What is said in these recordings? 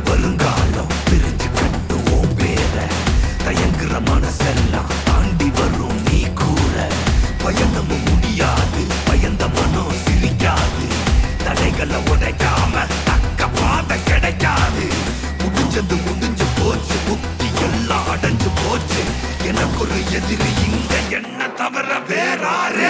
வருங்காலம் பிரிஞ்சு கட்டுவோம் பேர தயங்குற மனசெல்லாம் தாண்டி வரும் நீ கூற பயணமும் முடியாது பயந்த மனம் சிரிக்காது தடைகளை உடைக்காம தக்க பாதை கிடைக்காது முடிஞ்சது முடிஞ்சு போச்சு முக்தி எல்லாம் அடைஞ்சு போச்சு எனக்கு ஒரு எதிரி இங்க என்ன தவிர வேறாரு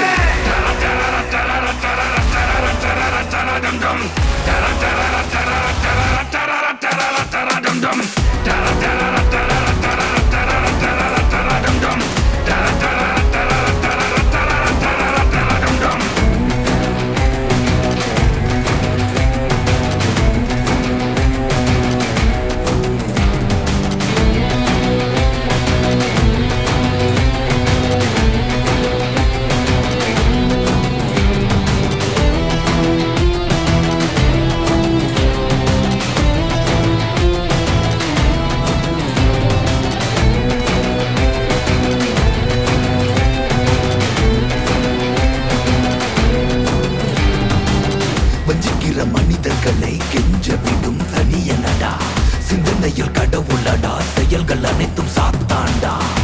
வஞ்சிக்கிற மனிதர்களை கெஞ்ச விடும் தனியனடா சிந்தனையில் கடவுளடா செயல்கள் அனைத்தும் சாத்தாண்டா